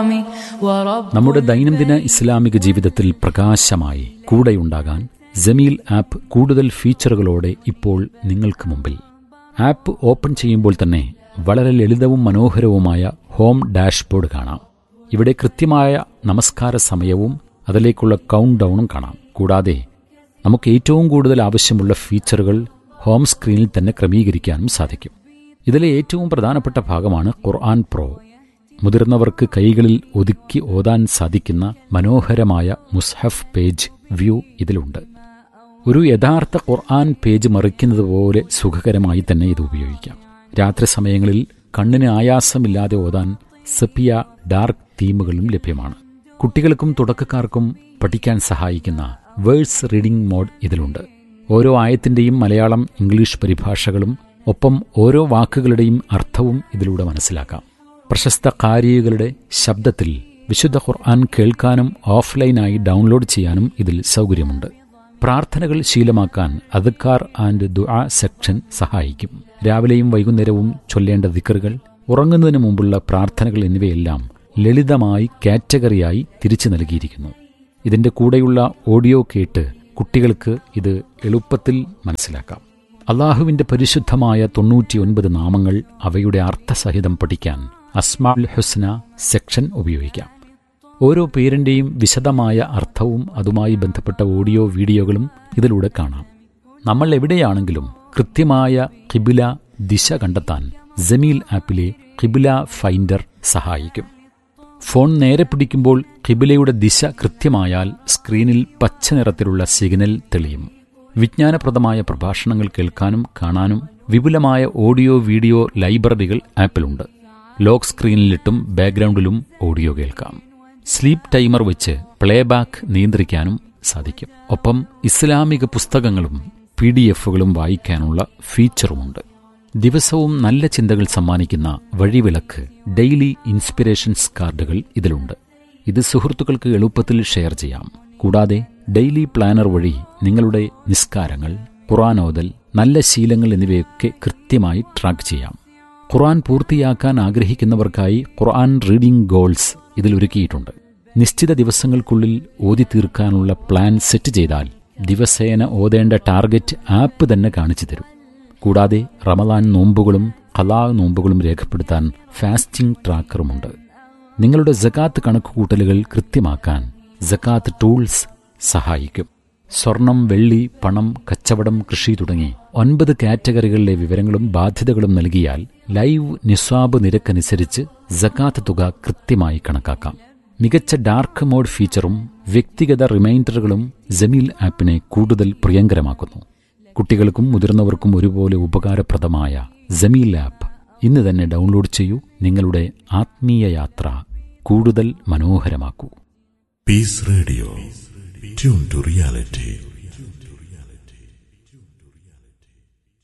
നമ്മുടെ ദൈനംദിന ഇസ്ലാമിക ജീവിതത്തിൽ പ്രകാശമായി കൂടെയുണ്ടാകാൻ ജമീൽ ആപ്പ് കൂടുതൽ ഫീച്ചറുകളോടെ ഇപ്പോൾ നിങ്ങൾക്ക് മുമ്പിൽ ആപ്പ് ഓപ്പൺ ചെയ്യുമ്പോൾ തന്നെ വളരെ ലളിതവും മനോഹരവുമായ ഹോം ഡാഷ്ബോർഡ് കാണാം ഇവിടെ കൃത്യമായ നമസ്കാര സമയവും അതിലേക്കുള്ള കൗണ്ട് ഡൗണും കാണാം കൂടാതെ നമുക്ക് ഏറ്റവും കൂടുതൽ ആവശ്യമുള്ള ഫീച്ചറുകൾ ഹോം സ്ക്രീനിൽ തന്നെ ക്രമീകരിക്കാനും സാധിക്കും ഇതിലെ ഏറ്റവും പ്രധാനപ്പെട്ട ഭാഗമാണ് ഖുർആൻ പ്രോ മുതിർന്നവർക്ക് കൈകളിൽ ഒതുക്കി ഓതാൻ സാധിക്കുന്ന മനോഹരമായ മുസ്ഹഫ് പേജ് വ്യൂ ഇതിലുണ്ട് ഒരു യഥാർത്ഥ ഖുർആൻ പേജ് മറിക്കുന്നത് പോലെ സുഖകരമായി തന്നെ ഇത് ഉപയോഗിക്കാം രാത്രി സമയങ്ങളിൽ കണ്ണിന് ആയാസമില്ലാതെ ഓതാൻ സെപ്പിയ ഡാർക്ക് തീമുകളും ലഭ്യമാണ് കുട്ടികൾക്കും തുടക്കക്കാർക്കും പഠിക്കാൻ സഹായിക്കുന്ന വേഴ്സ് റീഡിംഗ് മോഡ് ഇതിലുണ്ട് ഓരോ ആയത്തിന്റെയും മലയാളം ഇംഗ്ലീഷ് പരിഭാഷകളും ഒപ്പം ഓരോ വാക്കുകളുടെയും അർത്ഥവും ഇതിലൂടെ മനസ്സിലാക്കാം പ്രശസ്ത കാരികളുടെ ശബ്ദത്തിൽ വിശുദ്ധ ഖുർആൻ കേൾക്കാനും ഓഫ്ലൈനായി ഡൗൺലോഡ് ചെയ്യാനും ഇതിൽ സൗകര്യമുണ്ട് പ്രാർത്ഥനകൾ ശീലമാക്കാൻ അദ്ക്കാർ ആൻഡ് ദുആ സെക്ഷൻ സഹായിക്കും രാവിലെയും വൈകുന്നേരവും ചൊല്ലേണ്ട ദിക്കറുകൾ ഉറങ്ങുന്നതിന് മുമ്പുള്ള പ്രാർത്ഥനകൾ എന്നിവയെല്ലാം ലളിതമായി കാറ്റഗറിയായി തിരിച്ചു നൽകിയിരിക്കുന്നു ഇതിന്റെ കൂടെയുള്ള ഓഡിയോ കേട്ട് കുട്ടികൾക്ക് ഇത് എളുപ്പത്തിൽ മനസ്സിലാക്കാം അള്ളാഹുവിന്റെ പരിശുദ്ധമായ തൊണ്ണൂറ്റിയൊൻപത് നാമങ്ങൾ അവയുടെ അർത്ഥസഹിതം പഠിക്കാൻ അസ്മാൽ ഹുസ്ന സെക്ഷൻ ഉപയോഗിക്കാം ഓരോ പേരിന്റെയും വിശദമായ അർത്ഥവും അതുമായി ബന്ധപ്പെട്ട ഓഡിയോ വീഡിയോകളും ഇതിലൂടെ കാണാം നമ്മൾ എവിടെയാണെങ്കിലും കൃത്യമായ കിബില ദിശ കണ്ടെത്താൻ ജമീൽ ആപ്പിലെ കിബില ഫൈൻഡർ സഹായിക്കും ഫോൺ നേരെ പിടിക്കുമ്പോൾ കിബിലയുടെ ദിശ കൃത്യമായാൽ സ്ക്രീനിൽ പച്ച നിറത്തിലുള്ള സിഗ്നൽ തെളിയും വിജ്ഞാനപ്രദമായ പ്രഭാഷണങ്ങൾ കേൾക്കാനും കാണാനും വിപുലമായ ഓഡിയോ വീഡിയോ ലൈബ്രറികൾ ആപ്പിലുണ്ട് ലോക്ക് സ്ക്രീനിലിട്ടും ബാക്ക്ഗ്രൗണ്ടിലും ഓഡിയോ കേൾക്കാം സ്ലീപ്പ് ടൈമർ വെച്ച് പ്ലേബാക്ക് നിയന്ത്രിക്കാനും സാധിക്കും ഒപ്പം ഇസ്ലാമിക പുസ്തകങ്ങളും പി ഡി എഫുകളും വായിക്കാനുള്ള ഫീച്ചറുമുണ്ട് ദിവസവും നല്ല ചിന്തകൾ സമ്മാനിക്കുന്ന വഴിവിളക്ക് ഡെയിലി ഇൻസ്പിറേഷൻസ് കാർഡുകൾ ഇതിലുണ്ട് ഇത് സുഹൃത്തുക്കൾക്ക് എളുപ്പത്തിൽ ഷെയർ ചെയ്യാം കൂടാതെ ഡെയിലി പ്ലാനർ വഴി നിങ്ങളുടെ നിസ്കാരങ്ങൾ ഖുറാനോദൽ നല്ല ശീലങ്ങൾ എന്നിവയൊക്കെ കൃത്യമായി ട്രാക്ക് ചെയ്യാം ഖുർആൻ പൂർത്തിയാക്കാൻ ആഗ്രഹിക്കുന്നവർക്കായി ഖുർആൻ റീഡിംഗ് ഗോൾസ് ഇതിൽ ഒരുക്കിയിട്ടുണ്ട് നിശ്ചിത ദിവസങ്ങൾക്കുള്ളിൽ ഓതി തീർക്കാനുള്ള പ്ലാൻ സെറ്റ് ചെയ്താൽ ദിവസേന ഓതേണ്ട ടാർഗറ്റ് ആപ്പ് തന്നെ കാണിച്ചു തരും കൂടാതെ റമദാൻ നോമ്പുകളും കലാ നോമ്പുകളും രേഖപ്പെടുത്താൻ ഫാസ്റ്റിംഗ് ട്രാക്കറുമുണ്ട് നിങ്ങളുടെ ജക്കാത്ത് കണക്കുകൂട്ടലുകൾ കൃത്യമാക്കാൻ ജക്കാത്ത് ടൂൾസ് സഹായിക്കും സ്വർണം വെള്ളി പണം കച്ചവടം കൃഷി തുടങ്ങി ഒൻപത് കാറ്റഗറികളിലെ വിവരങ്ങളും ബാധ്യതകളും നൽകിയാൽ ലൈവ് നിസ്വാബ് നിരക്കനുസരിച്ച് ജക്കാത്ത് തുക കൃത്യമായി കണക്കാക്കാം മികച്ച ഡാർക്ക് മോഡ് ഫീച്ചറും വ്യക്തിഗത റിമൈൻഡറുകളും ജമീൽ ആപ്പിനെ കൂടുതൽ പ്രിയങ്കരമാക്കുന്നു കുട്ടികൾക്കും മുതിർന്നവർക്കും ഒരുപോലെ ഉപകാരപ്രദമായ ജമീൽ ആപ്പ് ഇന്ന് തന്നെ ഡൗൺലോഡ് ചെയ്യൂ നിങ്ങളുടെ ആത്മീയ യാത്ര കൂടുതൽ മനോഹരമാക്കൂ Peace Radio. Tune to reality.